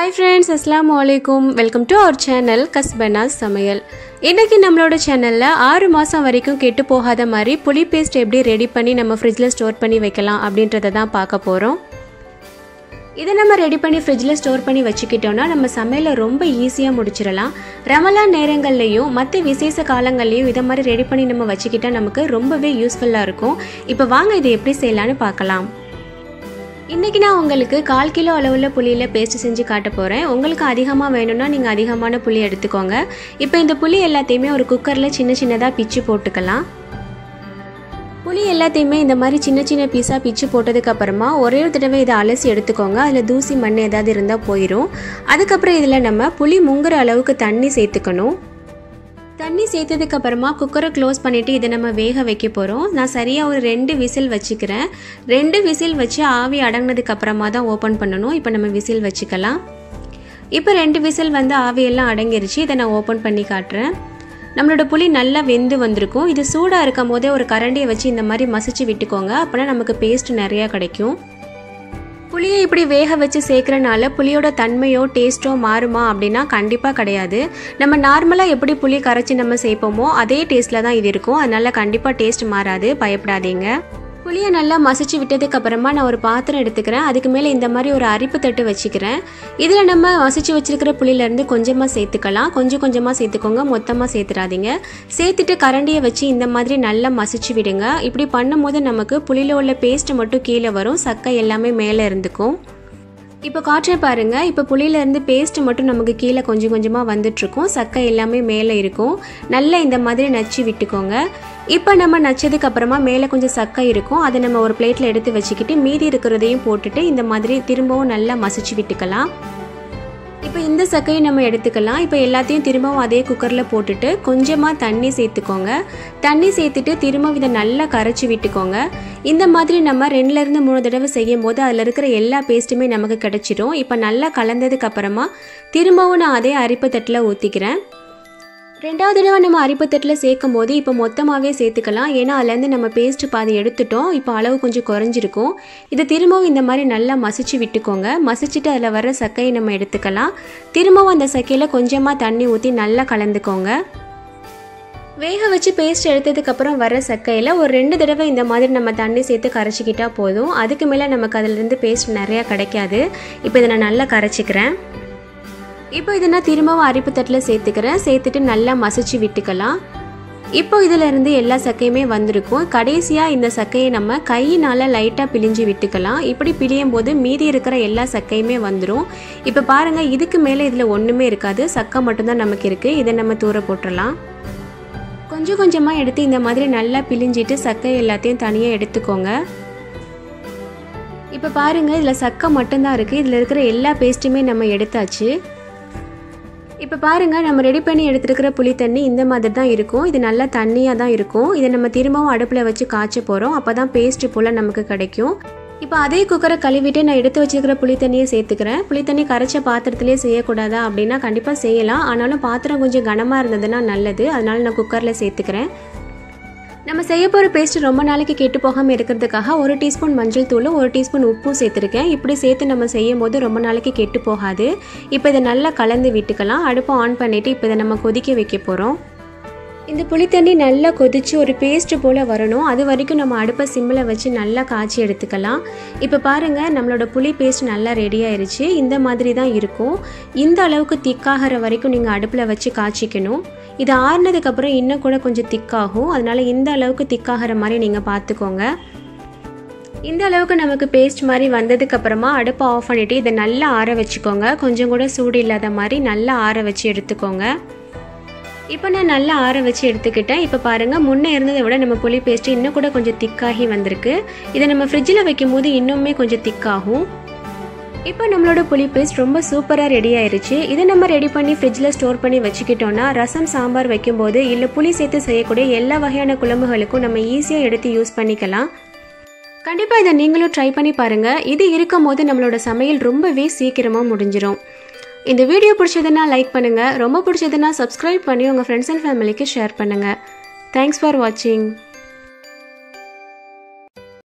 hi friends அஸ்லாம் வலைக்கும் welcome to our channel கஸ்பனாஸ் சமையல் இன்றைக்கி நம்மளோட சேனலில் ஆறு மாதம் வரைக்கும் கெட்டு போகாத மாதிரி புளி பேஸ்ட் எப்படி ரெடி பண்ணி நம்ம ஃப்ரிட்ஜில் ஸ்டோர் பண்ணி வைக்கலாம் அப்படின்றத தான் பார்க்க போகிறோம் இதை நம்ம ரெடி பண்ணி ஃப்ரிட்ஜில் ஸ்டோர் பண்ணி வச்சுக்கிட்டோம்னா நம்ம சமையலை ரொம்ப ஈஸியாக முடிச்சிடலாம் ரமலான் நேரங்கள்லையும் மற்ற விசேஷ காலங்கள்லையும் இதை மாதிரி ரெடி பண்ணி நம்ம வச்சுக்கிட்டா நமக்கு ரொம்பவே யூஸ்ஃபுல்லாக இருக்கும் இப்போ வாங்க இதை எப்படி செய்யலான்னு பார்க்கலாம் இன்றைக்கி நான் உங்களுக்கு கால் கிலோ அளவுள்ள புளியில் பேஸ்ட் செஞ்சு காட்ட போகிறேன் உங்களுக்கு அதிகமாக வேணும்னா நீங்கள் அதிகமான புளி எடுத்துக்கோங்க இப்போ இந்த புளி எல்லாத்தையுமே ஒரு குக்கரில் சின்ன சின்னதாக பிச்சு போட்டுக்கலாம் புளி எல்லாத்தையுமே இந்த மாதிரி சின்ன சின்ன பீஸாக பிச்சு போட்டதுக்கப்புறமா ஒரே ஒரு தடவை இதை அலசி எடுத்துக்கோங்க அதில் தூசி மண் ஏதாவது இருந்தால் போயிடும் அதுக்கப்புறம் இதில் நம்ம புளி முங்குற அளவுக்கு தண்ணி சேர்த்துக்கணும் தண்ணி சேர்த்ததுக்கு அப்புறமா குக்கரை க்ளோஸ் பண்ணிவிட்டு இதை நம்ம வேக வைக்க போகிறோம் நான் சரியாக ஒரு ரெண்டு விசில் வச்சுக்கிறேன் ரெண்டு விசில் வச்சு ஆவி அடங்கினதுக்கு அப்புறமா தான் ஓப்பன் பண்ணணும் இப்போ நம்ம விசில் வச்சுக்கலாம் இப்போ ரெண்டு விசில் வந்து ஆவியெல்லாம் அடங்கிருச்சு இதை நான் ஓப்பன் பண்ணி காட்டுறேன் நம்மளோட புளி நல்லா வெந்து வந்திருக்கும் இது சூடாக இருக்கும் போதே ஒரு கரண்டியை வச்சு இந்த மாதிரி மசிச்சு விட்டுக்கோங்க அப்போனா நமக்கு பேஸ்ட் நிறையா கிடைக்கும் புளியை இப்படி வேக வச்சு சேர்க்குறனால புளியோட தன்மையோ டேஸ்ட்டோ மாறுமா அப்படின்னா கண்டிப்பாக கிடையாது நம்ம நார்மலாக எப்படி புளி கரைச்சி நம்ம சேர்ப்போமோ அதே டேஸ்ட்டில் தான் இது இருக்கும் அதனால் கண்டிப்பாக டேஸ்ட் மாறாது பயப்படாதீங்க புளியை நல்லா மசிச்சு விட்டதுக்கு அப்புறமா நான் ஒரு பாத்திரம் எடுத்துக்கிறேன் அதுக்கு மேலே இந்த மாதிரி ஒரு அரிப்பு தட்டு வச்சுக்கிறேன் இதில் நம்ம மசிச்சு வச்சிருக்கிற புளியிலேருந்து கொஞ்சமாக சேர்த்துக்கலாம் கொஞ்சம் கொஞ்சமாக சேர்த்துக்கோங்க மொத்தமாக சேர்த்துடாதீங்க சேர்த்துட்டு கரண்டியை வச்சு இந்த மாதிரி நல்லா மசிச்சு விடுங்க இப்படி பண்ணும்போது நமக்கு புளியில் உள்ள பேஸ்ட் மட்டும் கீழே வரும் சக்கை எல்லாமே மேலே இருந்துக்கும் இப்போ காற்றை பாருங்கள் இப்போ புளியிலேருந்து பேஸ்ட் மட்டும் நமக்கு கீழே கொஞ்சம் கொஞ்சமாக வந்துட்டுருக்கும் சக்கை எல்லாமே மேலே இருக்கும் நல்லா இந்த மாதிரி நச்சு விட்டுக்கோங்க இப்போ நம்ம நச்சதுக்கு அப்புறமா மேலே கொஞ்சம் சக்கை இருக்கும் அதை நம்ம ஒரு பிளேட்டில் எடுத்து வச்சுக்கிட்டு மீதி இருக்கிறதையும் போட்டுட்டு இந்த மாதிரி திரும்பவும் நல்லா மசிச்சு விட்டுக்கலாம் இப்போ இந்த சக்கையை நம்ம எடுத்துக்கலாம் இப்போ எல்லாத்தையும் திரும்பவும் அதே குக்கரில் போட்டுட்டு கொஞ்சமாக தண்ணி சேர்த்துக்கோங்க தண்ணி சேர்த்துட்டு திரும்ப இதை நல்லா கரைச்சி விட்டுக்கோங்க இந்த மாதிரி நம்ம ரெண்டுலேருந்து மூணு தடவை செய்யும் போது அதில் இருக்கிற எல்லா பேஸ்ட்டுமே நமக்கு கிடச்சிடும் இப்போ நல்லா கலந்ததுக்கு அப்புறமா திரும்பவும் நான் அதே அரிப்பு தட்டில் ஊற்றிக்கிறேன் ரெண்டாவது தடவை நம்ம அரிப்பத்தட்டில் சேர்க்கும் போது இப்போ மொத்தமாகவே சேர்த்துக்கலாம் ஏன்னா அதுலேருந்து நம்ம பேஸ்ட்டு பாதி எடுத்துட்டோம் இப்போ அளவு கொஞ்சம் குறைஞ்சிருக்கும் இதை திரும்பவும் இந்த மாதிரி நல்லா மசிச்சு விட்டுக்கோங்க மசிச்சுட்டு அதில் வர சக்கையை நம்ம எடுத்துக்கலாம் திரும்பவும் அந்த சக்கையில் கொஞ்சமாக தண்ணி ஊற்றி நல்லா கலந்துக்கோங்க வேக வச்சு பேஸ்ட் எடுத்ததுக்கப்புறம் வர சக்கையில் ஒரு ரெண்டு தடவை இந்த மாதிரி நம்ம தண்ணி சேர்த்து கரைச்சிக்கிட்டா போதும் அதுக்கு மேலே நமக்கு அதிலிருந்து பேஸ்ட் நிறையா கிடைக்காது இப்போ இதை நான் நல்லா கரைச்சிக்கிறேன் இப்போ இதை நான் திரும்பவும் அரிப்பு தட்டில் சேர்த்துக்கிறேன் சேர்த்துட்டு நல்லா மசிச்சு விட்டுக்கலாம் இப்போ இதில் இருந்து எல்லா சக்கையுமே வந்திருக்கும் கடைசியாக இந்த சக்கையை நம்ம கையினால் லைட்டாக பிழிஞ்சு விட்டுக்கலாம் இப்படி பிழியும் போது மீதி இருக்கிற எல்லா சக்கையுமே வந்துடும் இப்போ பாருங்கள் இதுக்கு மேலே இதில் ஒன்றுமே இருக்காது சக்கை மட்டும்தான் நமக்கு இருக்குது இதை நம்ம தூர போட்டுடலாம் கொஞ்சம் கொஞ்சமாக எடுத்து இந்த மாதிரி நல்லா பிழிஞ்சிட்டு சக்கை எல்லாத்தையும் தனியாக எடுத்துக்கோங்க இப்போ பாருங்கள் இதில் சக்கை மட்டும்தான் இருக்குது இதில் இருக்கிற எல்லா பேஸ்ட்டுமே நம்ம எடுத்தாச்சு இப்போ பாருங்கள் நம்ம ரெடி பண்ணி எடுத்துருக்கிற புளி தண்ணி இந்த மாதிரி தான் இருக்கும் இது நல்லா தண்ணியாக தான் இருக்கும் இதை நம்ம திரும்பவும் அடுப்பில் வச்சு காய்ச்ச போகிறோம் அப்போ தான் பேஸ்ட்டு போல் நமக்கு கிடைக்கும் இப்போ அதே குக்கரை கழுவிட்டு நான் எடுத்து வச்சுருக்கிற புளி தண்ணியை சேர்த்துக்கிறேன் புளி தண்ணி கரைச்ச பாத்திரத்துலேயே செய்யக்கூடாதா அப்படின்னா கண்டிப்பாக செய்யலாம் ஆனாலும் பாத்திரம் கொஞ்சம் கனமாக இருந்ததுன்னா நல்லது அதனால் நான் குக்கரில் சேர்த்துக்கிறேன் நம்ம செய்ய போகிற பேஸ்ட் ரொம்ப நாளைக்கு கெட்டு போகாமல் இருக்கிறதுக்காக ஒரு டீஸ்பூன் மஞ்சள் தூளும் ஒரு டீஸ்பூன் உப்பும் சேர்த்துருக்கேன் இப்படி சேர்த்து நம்ம செய்யும் போது ரொம்ப நாளைக்கு கெட்டு போகாது இப்போ இதை நல்லா கலந்து விட்டுக்கலாம் அடுப்பை ஆன் பண்ணிவிட்டு இப்போ இதை நம்ம கொதிக்க வைக்க போகிறோம் இந்த புளித்தண்ணி நல்லா கொதித்து ஒரு பேஸ்ட்டு போல் வரணும் அது வரைக்கும் நம்ம அடுப்பை சிம்மில் வச்சு நல்லா காய்ச்சி எடுத்துக்கலாம் இப்போ பாருங்கள் நம்மளோட புளி பேஸ்ட் நல்லா ரெடி ஆயிருச்சு இந்த மாதிரி தான் இருக்கும் இந்த அளவுக்கு திக்காகிற வரைக்கும் நீங்கள் அடுப்பில் வச்சு காய்ச்சிக்கணும் இது ஆறுனதுக்கப்புறம் இன்னும் கூட கொஞ்சம் திக்காகும் அதனால் இந்த அளவுக்கு திக்காகிற மாதிரி நீங்கள் பார்த்துக்கோங்க இந்த அளவுக்கு நமக்கு பேஸ்ட் மாதிரி வந்ததுக்கப்புறமா அடுப்பை ஆஃப் பண்ணிவிட்டு இதை நல்லா ஆற வச்சுக்கோங்க கொஞ்சம் கூட சூடு இல்லாத மாதிரி நல்லா ஆற வச்சு எடுத்துக்கோங்க இப்போ நான் நல்லா ஆற வச்சு எடுத்துக்கிட்டேன் இப்போ பாருங்கள் முன்னே இருந்ததை விட நம்ம புளி பேஸ்ட்டு இன்னும் கூட கொஞ்சம் திக்காகி வந்திருக்கு இதை நம்ம ஃப்ரிட்ஜில் வைக்கும் போது இன்னுமே கொஞ்சம் திக்காகும் இப்போ நம்மளோட புளி பேஸ்ட் ரொம்ப சூப்பராக ரெடி ஆயிருச்சு இதை நம்ம ரெடி பண்ணி ஃப்ரிட்ஜில் ஸ்டோர் பண்ணி வச்சுக்கிட்டோன்னா ரசம் சாம்பார் வைக்கும்போது இல்லை புளி சேர்த்து செய்யக்கூடிய எல்லா வகையான குழம்புகளுக்கும் நம்ம ஈஸியாக எடுத்து யூஸ் பண்ணிக்கலாம் கண்டிப்பாக இதை நீங்களும் ட்ரை பண்ணி பாருங்கள் இது இருக்கும் போது நம்மளோட சமையல் ரொம்பவே சீக்கிரமாக முடிஞ்சிடும் இந்த வீடியோ பிடிச்சதுன்னா லைக் பண்ணுங்கள் ரொம்ப பிடிச்சதுன்னா சப்ஸ்கிரைப் பண்ணி உங்கள் ஃப்ரெண்ட்ஸ் அண்ட் ஃபேமிலிக்கு ஷேர் பண்ணுங்கள் தேங்க்ஸ் ஃபார் வாட்சிங்